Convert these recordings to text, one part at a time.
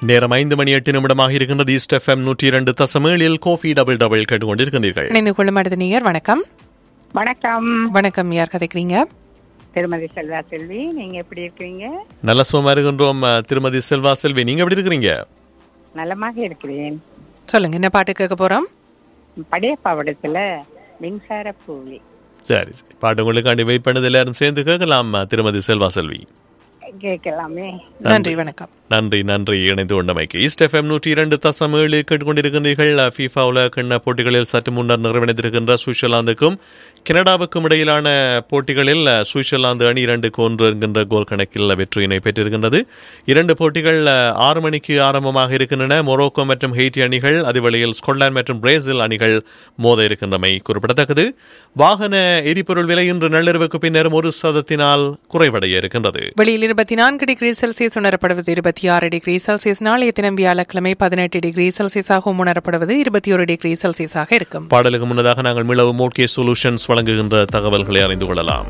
நேரம் ஐந்து மணி எட்டு நிமிடமாக இருக்கின்றது ஈஸ்ட் எஃப்எம் நூற்றி இரண்டு தசமேழில் கோஃபி டபுள் டபுள் கேட்டுக்கொண்டிருக்கின்றீர்கள் இணைந்து கொள்ளும் அடுத்த நீயர் வணக்கம் வணக்கம் வணக்கம் யார் கதைக்கிறீங்க திருமதி செல்வா செல்வி நீங்க எப்படி இருக்கீங்க நல்ல சுகமா இருக்கின்றோம் அஹ், திருமதி செல்வா செல்வி நீங்க எப்படி இருக்கிறீங்க நலமாக இருக்கிறேன் சொல்லுங்க என்ன பாட்டு கேட்க போறோம் படையப்பா படத்துல மின்சார பூவி சரி சரி பாட்டு உங்களுக்காண்டி வெயிட் பண்ணது எல்லாரும் சேர்ந்து கேட்கலாம் அஹ், திருமதி செல்வா செல்வி கேட்கலாமே நன்றி வணக்கம் நன்றி நன்றி இணைந்து கொண்டமைக்கு ஈஸ்ட் எஃப்எம் நூற்றி இரண்டு தசம் ஏழு கேட்டுக்கொண்டிருக்கின்றீர்கள் ஃபீஃபா உலகக்கிண்ண போட்டிகளில் சற்று முன்னர் நிறைவடைந்திருக்கின்ற சுவிட்சர்லாந்துக்கும் கனடாவுக்கும் இடையிலான போட்டிகளில் அஹ், சுவிட்சர்லாந்து அணி இரண்டுக்கு ஒன்று என்கின்ற கோல் கணக்கில் வெற்றியினை பெற்றிருக்கின்றது இரண்டு போட்டிகள் அஹ், ஆறு மணிக்கு ஆரம்பமாக இருக்கின்றன மொரோக்கோ மற்றும் ஹெய்டி அணிகள் அதுவழியில் ஸ்கொட்லாந்து மற்றும் பிரேசில் அணிகள் மோத இருக்கின்றமை குறிப்பிடத்தக்கது வாகன எரிபொருள் விலை இன்று நள்ளிரவுக்கு பின்னர் ஒரு சதத்தினால் குறைவடைய இருக்கின்றது வெளியில் இருபத்தி நான்கு டிகிரி செல்சியஸ் உணரப்படுவது இருபத்தி ஆறு டிகிரி செல்சியஸ் நாளைய தினம் வியாழக்கிழமை பதினெட்டு டிகிரி செல்சியஸாகவும் உணரப்படுவது இருபத்தி ஒரு டிகிரி செல்சியஸாக இருக்கும் பாடலுக்கு முன்னதாக நாங்கள் மிளவு மோட்கே சொல்யூஷன்ஸ் வழங்குகின்ற தகவல்களை அறிந்து கொள்ளலாம்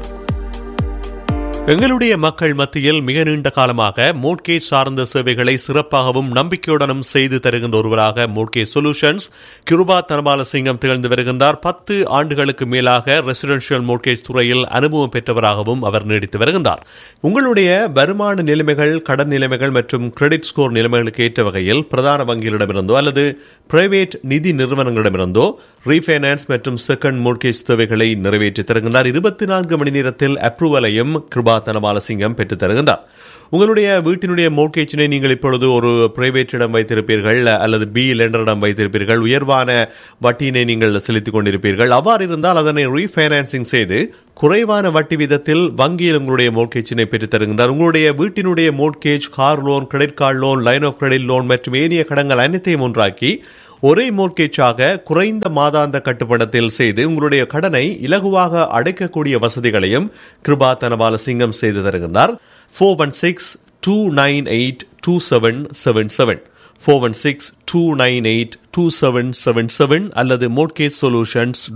எங்களுடைய மக்கள் மத்தியில் மிக நீண்ட காலமாக மோட்கேஜ் சார்ந்த சேவைகளை சிறப்பாகவும் நம்பிக்கையுடனும் செய்து தருகின்ற ஒருவராக மோட்கேஜ் சொல்யூஷன்ஸ் கிருபா தனபாலசிங்கம் திகழ்ந்து வருகின்றார் பத்து ஆண்டுகளுக்கு மேலாக ரெசிடென்ஷியல் மோட்கேஜ் துறையில் அனுபவம் பெற்றவராகவும் அவர் நீடித்து வருகின்றார் உங்களுடைய வருமான நிலைமைகள் கடன் நிலைமைகள் மற்றும் கிரெடிட் ஸ்கோர் நிலைமைகளுக்கு ஏற்ற வகையில் பிரதான வங்கிகளிடமிருந்தோ அல்லது பிரைவேட் நிதி நிறுவனங்களிடமிருந்தோ ரீஃபைனான்ஸ் மற்றும் செகண்ட் மோட்கேஜ் தேவைகளை நிறைவேற்றி தருகின்றார் இருபத்தி நான்கு மணி நேரத்தில் அப்ரூவலையும் கிருபா தனபாலசிங்கம் பெற்றுத் தருகின்றார் உங்களுடைய வீட்டினுடைய மோட்கேஜினை நீங்கள் இப்பொழுது ஒரு பிரைவேட்டிடம் வைத்திருப்பீர்கள் அல்லது பி லெண்டரிடம் வைத்திருப்பீர்கள் உயர்வான வட்டியினை நீங்கள் செலுத்திக் கொண்டிருப்பீர்கள் அவ்வாறு இருந்தால் அதனை ரீஃபைனான்சிங் செய்து குறைவான வட்டி விதத்தில் வங்கியில் உங்களுடைய மோட்கேஜினை பெற்றுத் தருகின்றார் உங்களுடைய வீட்டினுடைய mortgage car loan credit card loan line of credit loan மற்றும் ஏனைய கடன்கள் அனைத்தையும் ஒன்றாக்கி ஒரே மோர்கேஜாக குறைந்த மாதாந்த கட்டுப்படத்தில் செய்து உங்களுடைய கடனை இலகுவாக அடைக்கக்கூடிய வசதிகளையும் கிருபா தனபால சிங்கம் செய்து தருகின்றார் four one six two nine eight two seven seven seven four one six two nine eight two seven seven seven அல்லது மோட்கேஜ் சொல்யூஷன்ஸ்